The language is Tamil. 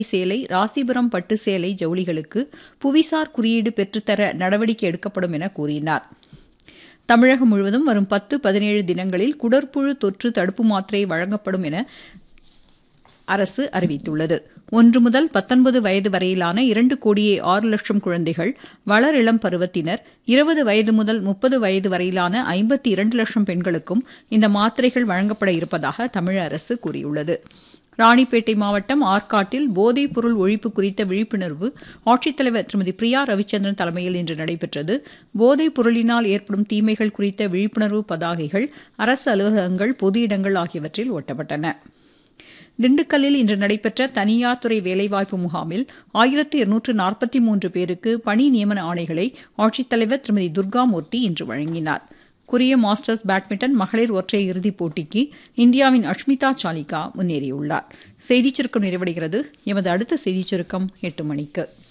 சேலை ராசிபுரம் பட்டு சேலை ஜவுளிகளுக்கு புவிசார் குறியீடு பெற்றுத்தர நடவடிக்கை எடுக்கப்படும் என கூறினார் தமிழகம் முழுவதும் வரும் பத்து பதினேழு தினங்களில் குடற்புழு தொற்று தடுப்பு மாத்திரை வழங்கப்படும் என அரசு அறிவித்துள்ளது ஒன்று முதல் பத்தொன்பது வயது வரையிலான இரண்டு கோடியே ஆறு லட்சம் குழந்தைகள் வளர் இளம் பருவத்தினர் இருபது வயது முதல் முப்பது வயது வரையிலான ஐம்பத்தி இரண்டு லட்சம் பெண்களுக்கும் இந்த மாத்திரைகள் வழங்கப்பட இருப்பதாக தமிழக அரசு கூறியுள்ளது ராணிப்பேட்டை மாவட்டம் ஆற்காட்டில் போதைப் பொருள் ஒழிப்பு குறித்த விழிப்புணர்வு ஆட்சித்தலைவர் திருமதி பிரியா ரவிச்சந்திரன் தலைமையில் இன்று நடைபெற்றது போதைப் பொருளினால் ஏற்படும் தீமைகள் குறித்த விழிப்புணர்வு பதாகைகள் அரசு அலுவலகங்கள் பொது இடங்கள் ஆகியவற்றில் ஒட்டப்பட்டன திண்டுக்கல்லில் இன்று நடைபெற்ற தனியார் துறை வேலைவாய்ப்பு முகாமில் ஆயிரத்து இருநூற்று நாற்பத்தி மூன்று பேருக்கு பணி நியமன ஆணைகளை ஆட்சித்தலைவர் திருமதி துர்காமூர்த்தி இன்று வழங்கினார் கொரிய மாஸ்டர்ஸ் பேட்மிண்டன் மகளிர் ஒற்றையர் இறுதிப் போட்டிக்கு இந்தியாவின் அஷ்மிதா சாலிகா முன்னேறியுள்ளார் செய்திச் சுருக்கம் நிறைவடைகிறது எமது அடுத்த செய்திச் சுருக்கம் எட்டு மணிக்கு